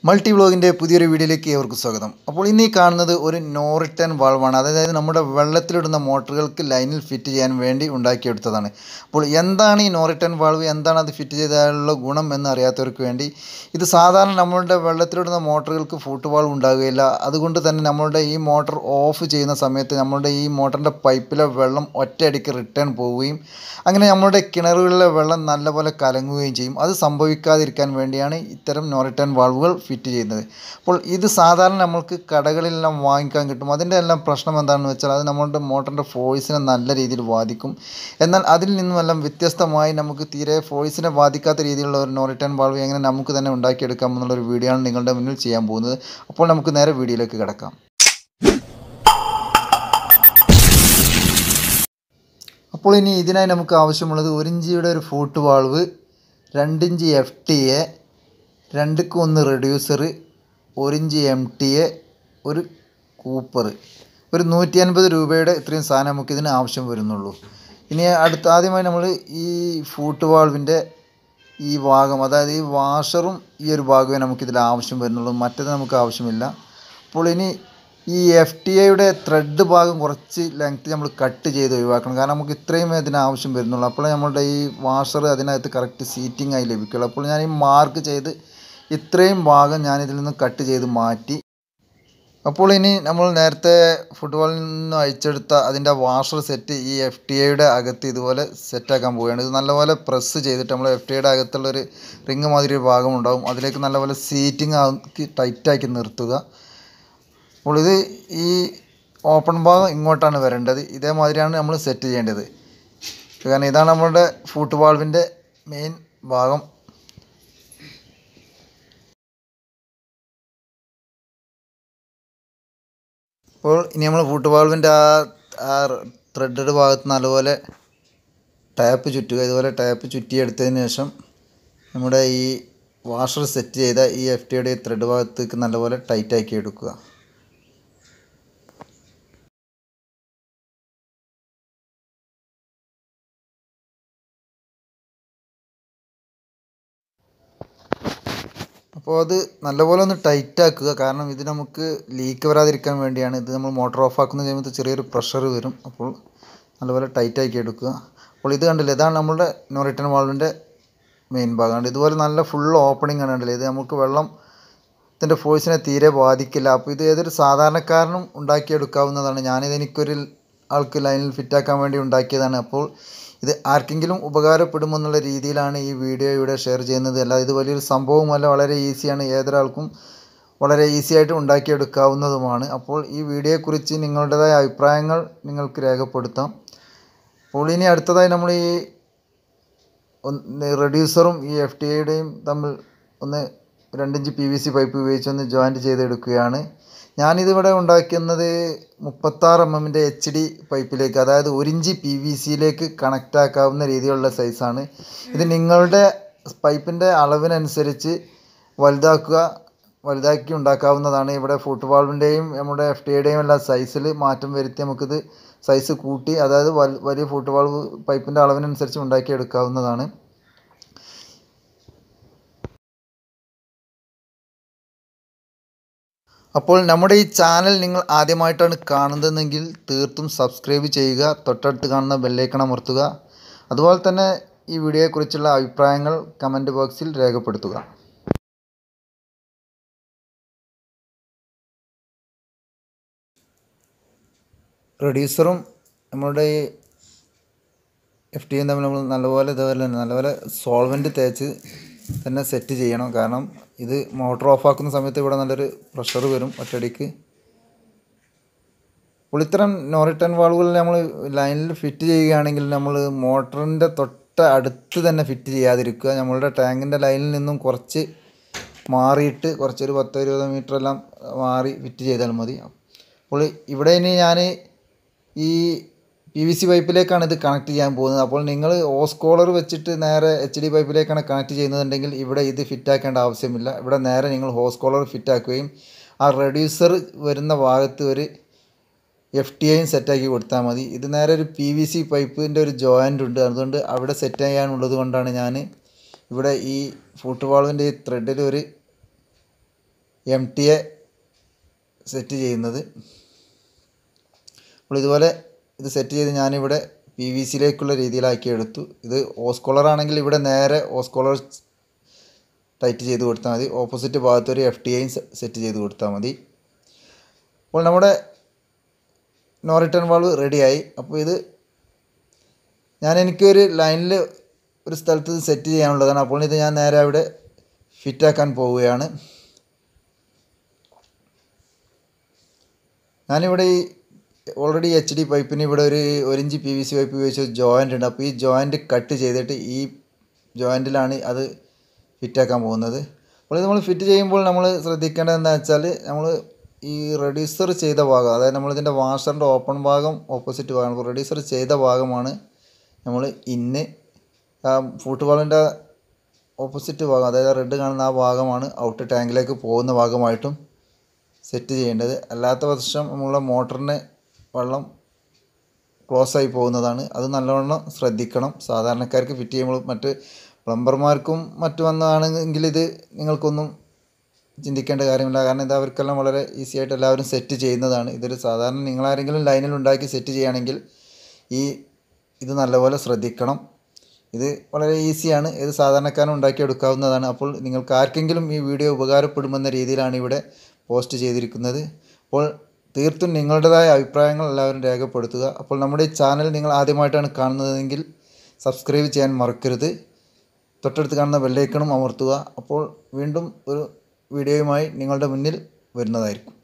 multi വ്ളോഗിൻ്റെ പുതിയൊരു വീഡിയോയിലേക്ക് ഏവർക്കും സ്വാഗതം അപ്പോൾ ഇന്ന് ഈ കാണുന്നത് ഒരു നോ റിട്ടേൺ വാൾവാണ് അതായത് നമ്മുടെ വെള്ളത്തിലിടുന്ന മോട്ടറുകൾക്ക് ലൈനിൽ ഫിറ്റ് ചെയ്യാൻ വേണ്ടി ഉണ്ടാക്കിയെടുത്തതാണ് അപ്പോൾ എന്താണ് ഈ നോ റിട്ടേൺ വാൾവ് എന്താണ് അത് ഫിറ്റ് ചെയ്താലുള്ള ഗുണം എന്ന് അറിയാത്തവർക്ക് വേണ്ടി ഇത് സാധാരണ നമ്മളുടെ വെള്ളത്തിലിടുന്ന മോട്ടറുകൾക്ക് ഫൂട്ട് വാൾവ് ഉണ്ടാകുകയില്ല അതുകൊണ്ട് തന്നെ നമ്മളുടെ ഈ മോട്ടർ ഓഫ് ചെയ്യുന്ന സമയത്ത് നമ്മളുടെ ഈ മോട്ടറിൻ്റെ പൈപ്പിലെ വെള്ളം ഒറ്റയടിക്ക് റിട്ടേൺ പോവുകയും അങ്ങനെ നമ്മളുടെ കിണറുകളിലെ വെള്ളം നല്ലപോലെ കലങ്ങുകയും ചെയ്യും അത് സംഭവിക്കാതിരിക്കാൻ വേണ്ടിയാണ് ഇത്തരം നോ റിട്ടേൺ വാൾവുകൾ ഫിറ്റ് ചെയ്യുന്നത് അപ്പോൾ ഇത് സാധാരണ നമ്മൾക്ക് കടകളിലെല്ലാം വാങ്ങിക്കാൻ കിട്ടും അതിൻ്റെ എല്ലാം പ്രശ്നം എന്താണെന്ന് വെച്ചാൽ അത് നമ്മളുടെ മോട്ടറിൻ്റെ ഫോഴ്സിനെ നല്ല രീതിയിൽ ബാധിക്കും എന്നാൽ അതിൽ നിന്നുമെല്ലാം വ്യത്യസ്തമായി നമുക്ക് തീരെ ഫോഴ്സിനെ ബാധിക്കാത്ത രീതിയിലുള്ള ഒരു നോ റിട്ടേൺ വാൾവ് എങ്ങനെ നമുക്ക് തന്നെ ഉണ്ടാക്കിയെടുക്കാം എന്നുള്ളൊരു വീഡിയോ ആണ് നിങ്ങളുടെ മുന്നിൽ ചെയ്യാൻ പോകുന്നത് അപ്പോൾ നമുക്ക് നേരെ വീഡിയോയിലേക്ക് കിടക്കാം അപ്പോൾ ഇനി ഇതിനായി നമുക്ക് ആവശ്യമുള്ളത് ഒരു ഇഞ്ചിയുടെ ഒരു ഫൂട്ട് വാൾവ് രണ്ടിഞ്ച് എഫ് ടി എ രണ്ടുക്ക് ഒന്ന് റെഡ്യൂസർ ഒരു ഇഞ്ച് എം ടി എ ഒരു കൂപ്പർ ഒരു നൂറ്റി അൻപത് രൂപയുടെ ഇത്രയും സാധനം നമുക്ക് ഇതിന് ആവശ്യം വരുന്നുള്ളൂ ഇനി അടുത്ത ആദ്യമായി നമ്മൾ ഈ ഫൂട്ട് വാൾവിൻ്റെ ഈ ഭാഗം അതായത് ഈ വാഷറും ഈ ഒരു ഭാഗമേ നമുക്കിതിൽ ആവശ്യം വരുന്നുള്ളൂ മറ്റത് നമുക്ക് ആവശ്യമില്ല അപ്പോൾ ഇനി ഈ എഫ് ടി ഐയുടെ ത്രെഡ് ഭാഗം കുറച്ച് ലെങ്ത് നമ്മൾ കട്ട് ചെയ്ത് ഒഴിവാക്കണം കാരണം നമുക്ക് ഇത്രയും ഇതിന് ആവശ്യം വരുന്നുള്ളൂ അപ്പോൾ നമ്മളുടെ ഈ വാഷർ അതിനകത്ത് കറക്റ്റ് സീറ്റിംഗ് ആയി ലഭിക്കുള്ളൂ അപ്പോൾ ഞാൻ ഈ മാർക്ക് ചെയ്ത് ഇത്രയും ഭാഗം ഞാൻ ഇതിൽ നിന്ന് കട്ട് ചെയ്ത് മാറ്റി അപ്പോൾ ഇനി നമ്മൾ നേരത്തെ ഫുട്ബോളിൽ നിന്ന് അഴിച്ചെടുത്ത അതിൻ്റെ വാഷർ സെറ്റ് ഈ എഫ് ടി ഐയുടെ അകത്ത് ഇതുപോലെ സെറ്റാക്കാൻ പോവുകയാണ് ഇത് നല്ലപോലെ പ്രസ് ചെയ്തിട്ട് നമ്മൾ എഫ് ടി ഐയുടെ അകത്തുള്ളൊരു റിങ് മാതിരി ഒരു ഭാഗം ഉണ്ടാകും അതിലേക്ക് നല്ലപോലെ സീറ്റിംഗ് ആക്കി ടൈറ്റാക്കി നിർത്തുക അപ്പോൾ ഇത് ഈ ഓപ്പൺ ഭാഗം ഇങ്ങോട്ടാണ് വരേണ്ടത് ഇതേമാതിരിയാണ് നമ്മൾ സെറ്റ് ചെയ്യേണ്ടത് കാരണം ഇതാണ് നമ്മളുടെ ഫൂട്ട് വാൾവിൻ്റെ മെയിൻ ഭാഗം അപ്പോൾ ഇനി നമ്മൾ ഫൂട്ട് വാൾവിൻ്റെ ആ ആ ത്രെഡഡ് ഭാഗത്ത് നല്ലപോലെ ടാപ്പ് ചുറ്റുക ഇതുപോലെ ടാപ്പ് ചുറ്റിയെടുത്തതിന് ശേഷം നമ്മുടെ ഈ വാഷർ സെറ്റ് ചെയ്ത ഈ എഫ് ടിയുടെ ത്രെഡ് ഭാഗത്തേക്ക് നല്ലപോലെ ടൈറ്റാക്കി എടുക്കുക അപ്പോൾ അത് നല്ലപോലെ ഒന്ന് ടൈറ്റ് ആക്കുക കാരണം ഇത് നമുക്ക് ലീക്ക് വരാതിരിക്കാൻ വേണ്ടിയാണ് ഇത് നമ്മൾ മോട്ടോർ ഓഫ് ആക്കുന്ന സമയത്ത് ചെറിയൊരു പ്രഷർ വരും അപ്പോൾ നല്ലപോലെ ടൈറ്റ് ആക്കി എടുക്കുക അപ്പോൾ ഇത് കണ്ടില്ലേ ഇതാണ് നമ്മുടെ നോ റിട്ടേൺ വാൾവിൻ്റെ മെയിൻ ഭാഗമാണ് ഇതുപോലെ നല്ല ഫുൾ ഓപ്പണിംഗ് ആണ് കണ്ടില്ലേ ഇത് നമുക്ക് വെള്ളം ഇതിൻ്റെ ഫോഴ്സിനെ തീരെ ബാധിക്കില്ല അപ്പോൾ ഇത് ഏതൊരു സാധാരണക്കാരനും ഉണ്ടാക്കിയെടുക്കാവുന്നതാണ് ഞാനിത് എനിക്കൊരു ആൾക്ക് ലൈനിൽ ഫിറ്റാക്കാൻ വേണ്ടി ഉണ്ടാക്കിയതാണ് അപ്പോൾ ഇത് ആർക്കെങ്കിലും ഉപകാരപ്പെടുമെന്നുള്ള രീതിയിലാണ് ഈ വീഡിയോ ഇവിടെ ഷെയർ ചെയ്യുന്നത് അല്ല ഇത് വലിയൊരു സംഭവമല്ല വളരെ ഈസിയാണ് ഏതൊരാൾക്കും വളരെ ഈസി ആയിട്ട് ഉണ്ടാക്കിയെടുക്കാവുന്നതുമാണ് അപ്പോൾ ഈ വീഡിയോയെക്കുറിച്ച് നിങ്ങളുടേതായ അഭിപ്രായങ്ങൾ നിങ്ങൾക്ക് രേഖപ്പെടുത്താം അപ്പോൾ ഇനി അടുത്തതായി നമ്മൾ ഈ ഒന്ന് റെഡ്യൂസറും ഈ എഫ് ടി ഐയുടെയും തമ്മിൽ ഒന്ന് രണ്ടിഞ്ച് പി വി സി പൈപ്പ് ഉപയോഗിച്ച് ഒന്ന് ജോയിൻറ്റ് ചെയ്തെടുക്കുകയാണ് ഞാനിതിവിടെ ഉണ്ടാക്കുന്നത് മുപ്പത്താറ് എം എമ്മിൻ്റെ എച്ച് ഡി പൈപ്പിലേക്ക് അതായത് ഒരിഞ്ച് പി വി സിയിലേക്ക് കണക്റ്റ് ആക്കാവുന്ന രീതിയിലുള്ള സൈസാണ് ഇത് നിങ്ങളുടെ പൈപ്പിൻ്റെ അളവിനനുസരിച്ച് വലുതാക്കുക വലുതാക്കി ഉണ്ടാക്കാവുന്നതാണ് ഇവിടെ ഫുട് വാൾവിൻ്റെയും നമ്മുടെ എഫ് ടിയുടെയും എല്ലാം സൈസിൽ മാറ്റം വരുത്തി നമുക്കിത് സൈസ് കൂട്ടി അതായത് വലിയ ഫുട് വാൾവ് പൈപ്പിൻ്റെ അളവിനനുസരിച്ച് ഉണ്ടാക്കിയെടുക്കാവുന്നതാണ് അപ്പോൾ നമ്മുടെ ഈ ചാനൽ നിങ്ങൾ ആദ്യമായിട്ടാണ് കാണുന്നതെങ്കിൽ തീർത്തും സബ്സ്ക്രൈബ് ചെയ്യുക തൊട്ടടുത്ത് കാണുന്ന ബെല്ലൈക്കൺ അമർത്തുക അതുപോലെ തന്നെ ഈ വീഡിയോയെക്കുറിച്ചുള്ള അഭിപ്രായങ്ങൾ കമൻറ്റ് ബോക്സിൽ രേഖപ്പെടുത്തുക റെഡ്യൂസറും നമ്മളുടെ ഈ എഫ് ടിയും തമ്മിൽ നമ്മൾ നല്ലപോലെ ഇതുപോലെ തന്നെ നല്ലപോലെ സോൾവെൻറ്റ് തേച്ച് തന്നെ സെറ്റ് ചെയ്യണം കാരണം ഇത് മോട്ടോർ ഓഫ് ആക്കുന്ന സമയത്ത് ഇവിടെ നല്ലൊരു പ്രഷർ വരും ഒറ്റയടിക്ക് അപ്പോൾ ഇത്തരം നോ റിട്ടേൺ വാൾവുകൾ നമ്മൾ ലൈനിൽ ഫിറ്റ് ചെയ്യുകയാണെങ്കിൽ നമ്മൾ മോട്ടറിൻ്റെ തൊട്ട് അടുത്ത് തന്നെ ഫിറ്റ് ചെയ്യാതിരിക്കുക നമ്മളുടെ ടാങ്കിൻ്റെ ലൈനിൽ നിന്നും കുറച്ച് മാറിയിട്ട് കുറച്ചൊരു പത്തോ ഇരുപതോ മീറ്റർ എല്ലാം മാറി ഫിറ്റ് ചെയ്താൽ മതി അപ്പോൾ ഇവിടെ ഇനി ഞാൻ ഈ പി വി സി പൈപ്പിലേക്കാണ് ഇത് കണക്ട് ചെയ്യാൻ പോകുന്നത് അപ്പോൾ നിങ്ങൾ ഓസ് കോളർ വെച്ചിട്ട് നേരെ എച്ച് ഡി പൈപ്പിലേക്കാണ് കണക്ട് ചെയ്യുന്നതുണ്ടെങ്കിൽ ഇവിടെ ഇത് ഫിറ്റാക്കേണ്ട ആവശ്യമില്ല ഇവിടെ നേരെ നിങ്ങൾ ഹോസ് കോളർ ഫിറ്റാക്കുകയും ആ റെഡ്യൂസർ വരുന്ന ഭാഗത്ത് ഒരു എഫ് ടി ഐയും സെറ്റാക്കി കൊടുത്താൽ മതി ഇത് നേരെ ഒരു പി വി സി പൈപ്പിൻ്റെ ഒരു ജോയിൻ്റ് ഉണ്ട് അതുകൊണ്ട് അവിടെ സെറ്റ് ചെയ്യാനുള്ളത് കൊണ്ടാണ് ഞാൻ ഇവിടെ ഈ ഫൂട്ട് വാൾവിൻ്റെ ഈ ത്രെഡിൽ ഒരു എം ടി എ സെറ്റ് ചെയ്യുന്നത് അപ്പോൾ ഇതുപോലെ ഇത് സെറ്റ് ചെയ്ത് ഞാനിവിടെ പി വി സിയിലേക്കുള്ള രീതിയിലാക്കി എടുത്തു ഇത് ഓസ്കോളർ ആണെങ്കിൽ ഇവിടെ നേരെ ഓസ്കോളർ ടൈറ്റ് ചെയ്ത് കൊടുത്താൽ മതി ഓപ്പോസിറ്റ് ഭാഗത്ത് ഒരു എഫ് ടി ഐയും സെറ്റ് ചെയ്ത് കൊടുത്താൽ മതി അപ്പോൾ നമ്മുടെ നോ റിട്ടേൺ വാൾവ് റെഡിയായി അപ്പോൾ ഇത് ഞാൻ എനിക്കൊരു ലൈനിൽ ഒരു സ്ഥലത്ത് ഇത് സെറ്റ് ചെയ്യാനുള്ളതാണ് അപ്പോൾ ഇത് ഞാൻ നേരെ അവിടെ ഫിറ്റാക്കാൻ പോവുകയാണ് ഞാനിവിടെ ഈ ഓൾറെഡി എച്ച് ഡി പൈപ്പിന് ഇവിടെ ഒരു ഒരു inch P V C pipe ഉപയോഗിച്ച് ജോയിൻ്റ് ഉണ്ട് അപ്പോൾ ഈ ജോയിൻ്റ് കട്ട് ചെയ്തിട്ട് ഈ ജോയിൻറ്റിലാണ് അത് ഫിറ്റാക്കാൻ പോകുന്നത് അപ്പോൾ ഇത് നമ്മൾ ഫിറ്റ് ചെയ്യുമ്പോൾ നമ്മൾ ശ്രദ്ധിക്കേണ്ടത് എന്താ വെച്ചാൽ നമ്മൾ ഈ റെഡ്യൂസർ ചെയ്ത ഭാഗം അതായത് നമ്മളിതിൻ്റെ വാഷറിൻ്റെ ഓപ്പൺ ഭാഗം ഓപ്പോസിറ്റ് ഭാഗം റെഡ്യൂസർ ചെയ്ത ഭാഗമാണ് നമ്മൾ ഇന്ന് ഫൂട്ട് വാളിൻ്റെ ഓപ്പോസിറ്റ് ഭാഗം അതായത് റെഡ് കാണുന്ന ആ ഭാഗമാണ് ഔട്ട് ടാങ്കിലേക്ക് പോകുന്ന ഭാഗമായിട്ടും സെറ്റ് ചെയ്യേണ്ടത് അല്ലാത്ത പക്ഷം നമ്മളുടെ മോട്ടറിന് വെള്ളം ക്ലോസ് ആയി പോകുന്നതാണ് അത് നല്ലവണ്ണം ശ്രദ്ധിക്കണം സാധാരണക്കാർക്ക് ഫിറ്റ് ചെയ്യുമ്പോൾ മറ്റ് പ്ലംബർമാർക്കും മറ്റു വന്നതാണെങ്കിൽ ഇത് നിങ്ങൾക്കൊന്നും ചിന്തിക്കേണ്ട കാര്യമില്ല കാരണം ഇത് അവർക്കെല്ലാം വളരെ ഈസി ആയിട്ട് എല്ലാവരും സെറ്റ് ചെയ്യുന്നതാണ് ഇതൊരു സാധാരണ നിങ്ങളാരെങ്കിലും ലൈനിൽ ഉണ്ടാക്കി സെറ്റ് ചെയ്യുകയാണെങ്കിൽ ഈ ഇത് നല്ലപോലെ ശ്രദ്ധിക്കണം ഇത് വളരെ ഈസിയാണ് ഇത് സാധാരണക്കാരൻ ഉണ്ടാക്കിയെടുക്കാവുന്നതാണ് അപ്പോൾ നിങ്ങൾക്ക് ആർക്കെങ്കിലും ഈ വീഡിയോ ഉപകാരപ്പെടുമെന്ന രീതിയിലാണ് ഇവിടെ പോസ്റ്റ് ചെയ്തിരിക്കുന്നത് അപ്പോൾ തീർത്തും നിങ്ങളുടേതായ അഭിപ്രായങ്ങൾ എല്ലാവരും രേഖപ്പെടുത്തുക അപ്പോൾ നമ്മുടെ ഈ ചാനൽ നിങ്ങൾ ആദ്യമായിട്ടാണ് കാണുന്നതെങ്കിൽ സബ്സ്ക്രൈബ് ചെയ്യാൻ മറക്കരുത് തൊട്ടടുത്ത് കാണുന്ന ബെല്ലൈക്കണും അമർത്തുക അപ്പോൾ വീണ്ടും ഒരു വീഡിയോയുമായി നിങ്ങളുടെ മുന്നിൽ വരുന്നതായിരിക്കും